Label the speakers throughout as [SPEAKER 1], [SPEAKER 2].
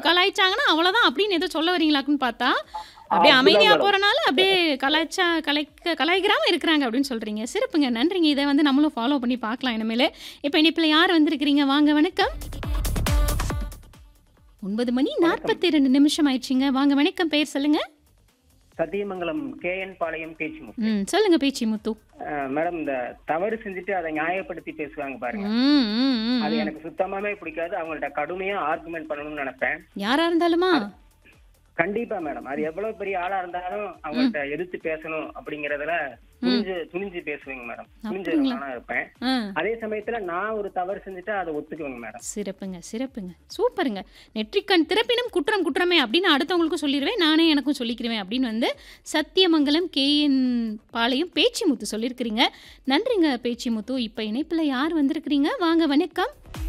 [SPEAKER 1] கலாய்ச்சாங்கன்னா அவ்வளோதான் அப்படின்னு ஏதோ சொல்ல வரீங்களாக்குன்னு பார்த்தா அப்படியே
[SPEAKER 2] அப்படிதான்
[SPEAKER 1] அமைதியா
[SPEAKER 2] மேடம்.
[SPEAKER 1] போறனால அப்படியே கலாய்ச்சா கலாய்க்க கலாய்க்கிறாம இருக்கிறாங்க அப்படின்னு சொல்றீங்க சிறப்புங்க நன்றிங்க இதை வந்து நம்மளும் ஃபாலோ பண்ணி பார்க்கலாம் இனிமேல் இப்போ இனிப்பில் யார் வந்திருக்கிறீங்க வாங்க வணக்கம் ஒன்பது மணி நாற்பத்தி ரெண்டு நிமிஷம் ஆயிடுச்சுங்க வாங்க வணக்கம் பேர் சொல்லுங்க
[SPEAKER 2] சத்தியமங்கலம் கேஎன் பாளையம் பேச்சு
[SPEAKER 1] ம் சொல்லுங்க பேச்சி முத்து
[SPEAKER 2] மேடம் இந்த தவறு செஞ்சுட்டு அதை நியாயப்படுத்தி பேசுவாங்க பாருங்க
[SPEAKER 1] ம் ம் ம்,
[SPEAKER 2] அது
[SPEAKER 1] ம்.
[SPEAKER 2] எனக்கு சுத்தமாவே பிடிக்காது அவங்கள்ட்ட கடுமையா ஆர்குமெண்ட் பண்ணணும்னு நினைப்பேன்
[SPEAKER 1] யாரா இருந்தாலுமா
[SPEAKER 2] கண்டிப்பா மேடம் அது எவ்வளவு பெரிய ஆளா இருந்தாலும் அவங்கள்ட்ட எதிர்த்து பேசணும் அப்படிங்கறதுல துணிஞ்சு துணிஞ்சு பேசுவேங்க மேடம் துணிஞ்சு
[SPEAKER 1] அப்படிங்களா?
[SPEAKER 2] நானா இருப்பேன்
[SPEAKER 1] ஆ
[SPEAKER 2] அதே சமயத்துல நான் ஒரு தவறு செஞ்சுட்டா அதை ஒத்துக்குவேங்க மேடம்
[SPEAKER 1] சிறப்புங்க சிறப்புங்க சூப்பருங்க நெற்றிக்கண் திறப்பினும் குற்றம் குற்றமே அப்படின்னு அடுத்தவங்களுக்கும் சொல்லிடுவேன் நானே எனக்கும் சொல்லிக்கிறேன் அப்படின்னு வந்து சத்தியமங்கலம் கேஎன் பாளையம் பேச்சி முத்து சொல்லியிருக்கிறீங்க நன்றிங்க பேச்சி முத்து இப்போ இணைப்பில் யார் வந்திருக்கிறீங்க வாங்க வணக்கம்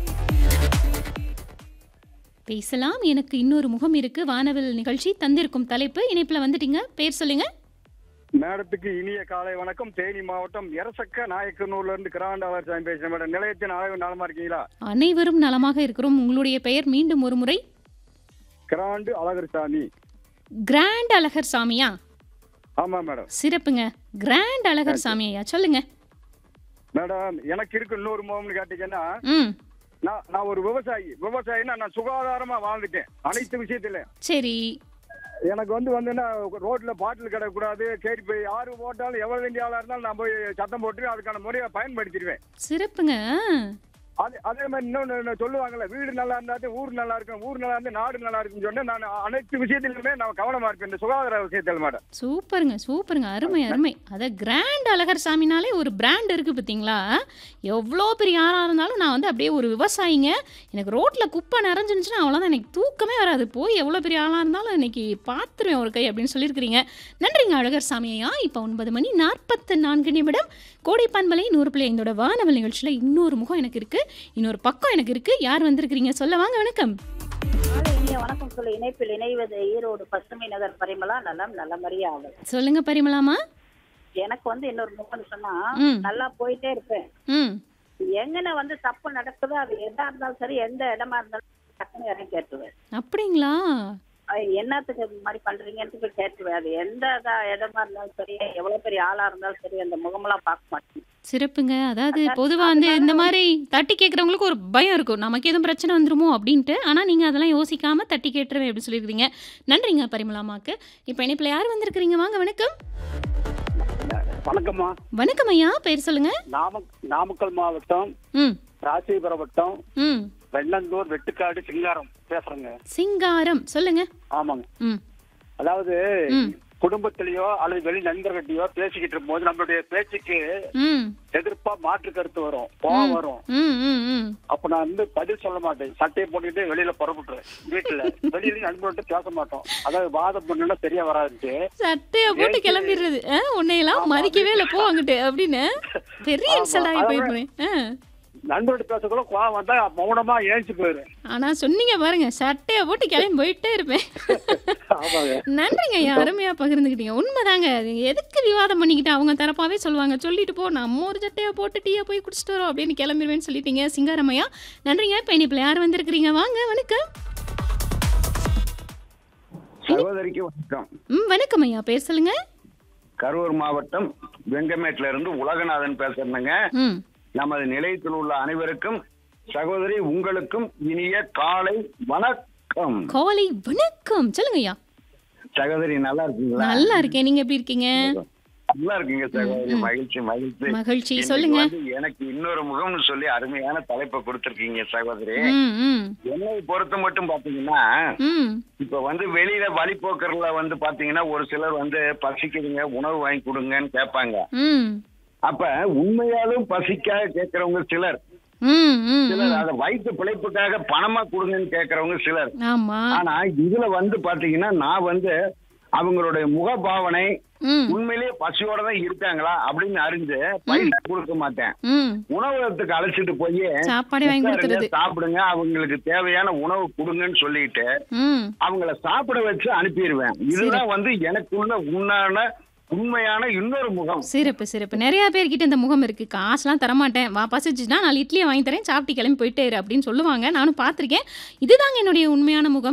[SPEAKER 1] பேசலாம் எனக்கு இன்னொரு முகம் இருக்கு வானவில் நிகழ்ச்சி தந்திருக்கும் தலைப்பு இணைப்பில் வந்துட்டீங்க பேர் சொல்லுங்க
[SPEAKER 3] மேடத்துக்கு இனிய காலை வணக்கம் தேனி மாவட்டம் எரசக்க நாயக்கனூர்ல இருந்து கிராண்டாளர் சாமி பேசுறேன் மேடம் நிலையத்தின் அளவு நலமா இருக்கீங்களா
[SPEAKER 1] அனைவரும் நலமாக இருக்கிறோம் உங்களுடைய பெயர் மீண்டும் ஒரு முறை
[SPEAKER 3] கிராண்டு அழகர் சாமி
[SPEAKER 1] கிராண்ட் அழகர் சாமியா
[SPEAKER 3] ஆமா மேடம்
[SPEAKER 1] சிறப்புங்க கிராண்ட் அழகர் சாமி ஐயா சொல்லுங்க
[SPEAKER 3] மேடம் எனக்கு இருக்கு இன்னொரு முகம்னு கேட்டீங்கன்னா
[SPEAKER 1] ம்
[SPEAKER 3] நான் நான் ஒரு விவசாயி விவசாயினா நான் சுகாதாரமா வாழ்ந்துட்டேன் அனைத்து விஷயத்துல
[SPEAKER 1] சரி
[SPEAKER 3] எனக்கு வந்து வந்துன்னா ரோட்ல பாட்டில் கிடக்கூடாது சரி போய் யாரு போட்டாலும் எவ்வளவு வேண்டிய ஆளா இருந்தாலும் நான் போய் சத்தம் போட்டு அதுக்கான முறையை பயன்படுத்திடுவேன்
[SPEAKER 1] சிறப்புங்க
[SPEAKER 3] அதே அதே மாதிரி இன்னொன்னு சொல்லுவாங்கல்ல வீடு நல்லா இருந்தா ஊர் நல்லா இருக்கும் ஊர் நல்லா இருந்தா நாடு நல்லா இருக்குன்னு சொன்னா நான் அனைத்து விஷயத்திலுமே நான் கவனமா இருப்பேன் இந்த சுகாதார விஷயத்தில் மேடம்
[SPEAKER 1] சூப்பருங்க சூப்பருங்க அருமை அருமை அத கிராண்ட் அழகர் சாமினாலே ஒரு பிராண்ட் இருக்கு பார்த்தீங்களா எவ்வளோ பெரிய யாராக இருந்தாலும் நான் வந்து அப்படியே ஒரு விவசாயிங்க எனக்கு ரோட்டில் குப்பை நிறைஞ்சிருந்துச்சுன்னா அவ்வளோதான் எனக்கு தூக்கமே வராது போய் எவ்வளோ பெரிய ஆளாக இருந்தாலும் இன்னைக்கு பார்த்துருவேன் ஒரு கை அப்படின்னு சொல்லியிருக்கிறீங்க நன்றிங்க அழகர் சாமியா இப்போ ஒன்பது மணி நாற்பத்து நான்கு நிமிடம் கோடை பண்பலை நூறு பிள்ளை ஐந்தோட வானவல் நிகழ்ச்சியில் இன்னொரு முகம் எனக்கு இருக்கு இன்னொரு பக்கம் எனக்கு இருக்கு யார் வந்திருக்கிறீங்க சொல்ல வாங்க வணக்கம்
[SPEAKER 4] காலை இனிய வணக்கம் சொல்லி இணைப்பில் இணைவது ஈரோடு பசுமை நகர் பரிமளா நலம் நல்ல ஆகும்
[SPEAKER 1] சொல்லுங்க பரிமளாமா
[SPEAKER 4] எனக்கு வந்து இன்னொரு முகம் சொன்னா
[SPEAKER 1] ம்.
[SPEAKER 4] நல்லா போயிட்டே இருப்பேன்
[SPEAKER 1] ம்
[SPEAKER 4] எங்கன வந்து தப்பு நடக்குதோ அது எதா இருந்தாலும் சரி எந்த இடமா இருந்தாலும் டக்குன்னு இறங்கி கேட்டுருவேன்
[SPEAKER 1] அப்படிங்களா
[SPEAKER 4] அது என்னத்துக்கு இது மாதிரி பண்றீங்கன்னு போய் கேட்டுருவேன் அது எந்த இதா இடமா இருந்தாலும் சரி எவ்வளவு பெரிய ஆளா இருந்தாலும் சரி அந்த முகமெல்லாம் பார்க்க மாட்டேன்
[SPEAKER 1] சிறப்புங்க அதாவது பொதுவாக வந்து இந்த மாதிரி தட்டி கேட்குறவங்களுக்கு ஒரு பயம் இருக்கும் நமக்கு எதுவும் பிரச்சனை வந்துருமோ அப்படின்ட்டு ஆனால் நீங்கள் அதெல்லாம் யோசிக்காம தட்டி கேட்டுருவேன் அப்படின்னு சொல்லியிருக்கிறீங்க நன்றிங்க பரிமளாமாக்கு இப்போ இணைப்பில் யார் வந்திருக்கிறீங்க வாங்க வணக்கம்
[SPEAKER 3] வணக்கம்மா
[SPEAKER 1] வணக்கம் ஐயா பேர் சொல்லுங்க
[SPEAKER 3] நாம நாமக்கல் மாவட்டம்
[SPEAKER 1] ம்
[SPEAKER 3] ராசிபுரம் வட்டம்
[SPEAKER 1] ம்
[SPEAKER 3] வெள்ளந்தூர் வெட்டுக்காடு சிங்காரம் பேசுறேங்க
[SPEAKER 1] சிங்காரம் சொல்லுங்க
[SPEAKER 3] ஆமாங்க
[SPEAKER 1] ம்
[SPEAKER 3] அதாவது
[SPEAKER 1] ம்
[SPEAKER 3] குடும்பத்திலேயோ அல்லது வெளி நண்பர்கிட்டயோ பேசிக்கிட்டு இருக்கும்போது நம்மளுடைய பேச்சுக்கு
[SPEAKER 1] ம்
[SPEAKER 3] எதிர்ப்பா மாற்று கருத்து வரும் கோவம் வரும்
[SPEAKER 1] ம் ம் ம்
[SPEAKER 3] அப்ப நான் வந்து பதில் சொல்ல மாட்டேன் சட்டையை போட்டுட்டு வெளியில புறப்பட்டுருவேன் வீட்டுல வெளியில நண்பர்கிட்ட பேச மாட்டோம் அதாவது வாதம் பண்ணுன்னா சரியா வராதுன்ட்டு
[SPEAKER 1] சட்டையை போட்டு
[SPEAKER 3] ஏன்
[SPEAKER 1] கிளம்பிடுறது ஆ உன்னையெல்லாம் மதிக்கவே இல்லை போ அங்கிட்டு அப்படின்னு பெரிய
[SPEAKER 3] ஆமா,
[SPEAKER 1] இன்சல்ட் ஆகி
[SPEAKER 3] அதாவது-
[SPEAKER 1] போயிடுவேன் ஆ
[SPEAKER 3] நண்பர்கிட்ட பேசக்குள்ள கோவம் வந்தா மௌனமா ஏஞ்சி போயிரு
[SPEAKER 1] ஆனா சொன்னீங்க பாருங்க சட்டையை போட்டு கிளம்பி போயிட்டே இருப்பேன்
[SPEAKER 3] ஆமாங்க
[SPEAKER 1] நன்றிங்க ஐயா அருமையா பகிர்ந்துக்கிட்டீங்க உண்மைதாங்க அது எதுக்கு விவாதம் பண்ணிக்கிட்டு அவங்க தரப்பாவே சொல்லுவாங்க சொல்லிட்டு போ நம்ம ஒரு சட்டையை போட்டு டீயை போய் குடிச்சிட்டு வரோம் அப்படின்னு கிளம்பிடுவேன்னு சொல்லிட்டீங்க சிங்காரமையா நன்றிங்க இப்போ இனிப்பில் யார் வந்திருக்கிறீங்க வாங்க வணக்கம்
[SPEAKER 5] சகோதரிக்கு வணக்கம்
[SPEAKER 1] ம் வணக்கம் ஐயா பேர் சொல்லுங்க
[SPEAKER 5] கரூர் மாவட்டம் வெங்கமேட்ல இருந்து உலகநாதன் பேசுறேங்க
[SPEAKER 1] ம்
[SPEAKER 5] நமது நிலையத்தில் உள்ள அனைவருக்கும் சகோதரி உங்களுக்கும் இனிய காலை வணக்கம்
[SPEAKER 1] கோலை வணக்கம் சொல்லுங்க ஐயா
[SPEAKER 5] சகோதரி நல்லா இருக்கீங்களா
[SPEAKER 1] நல்லா இருக்கேன் நீங்க எப்படி இருக்கீங்க
[SPEAKER 5] நல்லா இருக்கீங்க சகோதரி மகிழ்ச்சி மகிழ்ச்சி
[SPEAKER 1] மகிழ்ச்சி
[SPEAKER 5] இன்னைக்கு
[SPEAKER 1] சொல்லுங்க
[SPEAKER 5] வந்து எனக்கு இன்னொரு முகம்னு சொல்லி அருமையான தலைப்பை கொடுத்திருக்கீங்க சகோதரி
[SPEAKER 1] ம் ம்
[SPEAKER 5] என்னை பொறுத்த மட்டும் பாத்தீங்கன்னா
[SPEAKER 1] ம்
[SPEAKER 5] இப்ப வந்து வெளியில வழிபோக்கர்ல வந்து பாத்தீங்கன்னா ஒரு சிலர் வந்து பசிக்குதுங்க உணவு வாங்கி கொடுங்கன்னு கேட்பாங்க
[SPEAKER 1] ம்
[SPEAKER 5] அப்ப உண்மையாலும் பசிக்காக கேட்கறவங்க சிலர்
[SPEAKER 1] ம் ம்
[SPEAKER 5] சிலர் அத வயிற்று பிழைப்புக்காக பணமா கொடுங்கன்னு கேட்கறவங்க சிலர்
[SPEAKER 1] ஆமா
[SPEAKER 5] ஆனா இதுல வந்து பாத்தீங்கன்னா நான் வந்து அவங்களுடைய முகபாவனை
[SPEAKER 1] ம்
[SPEAKER 5] உண்மையிலேயே பசியோட தான் இருக்காங்களா அப்படின்னு அறிஞ்சு பைசா கொடுக்க மாட்டேன்
[SPEAKER 1] ம்
[SPEAKER 5] உணவகத்துக்கு அழைச்சிட்டு போய்
[SPEAKER 1] சாப்பாடு வாங்கி
[SPEAKER 5] உட்காருங்க,
[SPEAKER 1] கொடுத்துறது
[SPEAKER 5] சாப்பிடுங்க அவங்களுக்கு தேவையான உணவு கொடுங்கன்னு சொல்லிட்டு
[SPEAKER 1] ம்
[SPEAKER 5] அவங்கள சாப்பிட வச்சு அனுப்பிடுவேன் இதுதான் வந்து எனக்குள்ள உண்டான உண்மையான இன்னொரு முகம்
[SPEAKER 1] சிறப்பு சிறப்பு நிறைய பேர்கிட்ட இந்த முகம் இருக்கு காசுலாம் தரமாட்டேன் வா பசிச்சுன்னா நாலு இட்லியை வாங்கி தரேன் சாப்பிட்டு கிளம்பி போயிட்டே இரு அப்படின்னு சொல்லுவாங்க நானும் பார்த்துருக்கேன் இதுதாங்க என்னுடைய உண்மையான முகம்